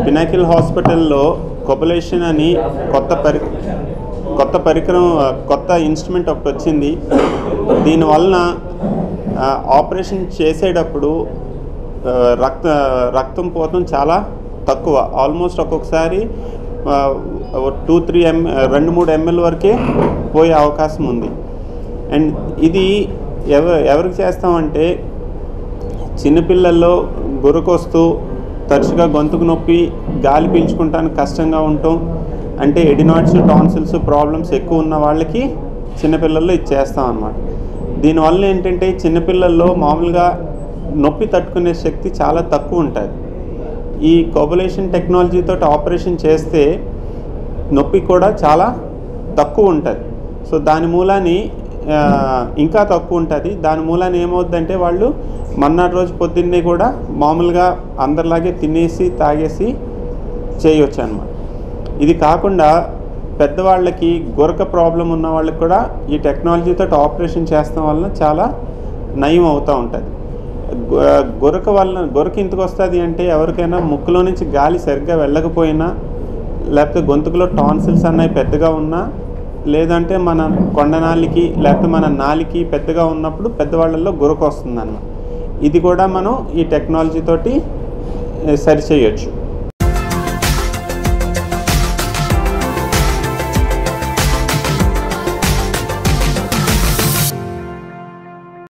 Pinnacle హాస్పిటల్లో కొబలేషన్ అని కొత్త పరి కొత్త పరికరం కొత్త ఇన్స్ట్రుమెంట్ ఒకటి వచ్చింది దీనివలన ఆ, ఆపరేషన్ చేసేటప్పుడు ఆ, రక్త రక్తం పోవడం చాలా తక్కువ ఆల్మోస్ట్ ఒక్కొక్కసారి టూ త్రీ ఎం రెండు మూడు ఎంఎల్ వరకే పోయే అవకాశం ఉంది అండ్ ఇది ఎవ ఎవరికి చేస్తామంటే చిన్నపిల్లల్లో గురకొస్తూ తరచుగా గొంతుకు నొప్పి గాలి పీల్చుకుంటానికి కష్టంగా ఉండటం అంటే ఎడినాయిడ్స్ టాన్సిల్స్ ప్రాబ్లమ్స్ ఎక్కువ ఉన్న వాళ్ళకి చిన్నపిల్లల్లో ఇది చేస్తాం అన్నమాట దీనివల్ల ఏంటంటే చిన్నపిల్లల్లో మామూలుగా నొప్పి తట్టుకునే శక్తి చాలా తక్కువ ఉంటుంది ఈ కోబులేషన్ టెక్నాలజీతో ఆపరేషన్ చేస్తే నొప్పి కూడా చాలా తక్కువ ఉంటుంది సో దాని మూలాని ఆ, ఇంకా తక్కువ ఉంటుంది దాని మూలాన ఏమవుద్దంటే వాళ్ళు మన్నాడు రోజు పొద్దున్నే కూడా మామూలుగా అందరిలాగే తినేసి తాగేసి చేయొచ్చు అనమాట ఇది కాకుండా పెద్దవాళ్ళకి గురక ప్రాబ్లం ఉన్న వాళ్ళకి కూడా ఈ టెక్నాలజీతో ఆపరేషన్ చేస్తాం వలన చాలా నయం అవుతూ ఉంటుంది గు- గురక వలన గురక ఎందుకు వస్తుంది అంటే ఎవరికైనా ముక్కులో నుంచి గాలి సరిగ్గా వెళ్ళకపోయినా లేకపోతే గొంతుకులో టాన్సిల్స్ అన్నవి పెద్దగా ఉన్నా లేదంటే మన కొండనాలికి లేకపోతే మన నాలికి పెద్దగా ఉన్నప్పుడు పెద్దవాళ్ళల్లో గురక వస్తుంది ఇది కూడా మనం ఈ టెక్నాలజీ తోటి సరి చేయొచ్చు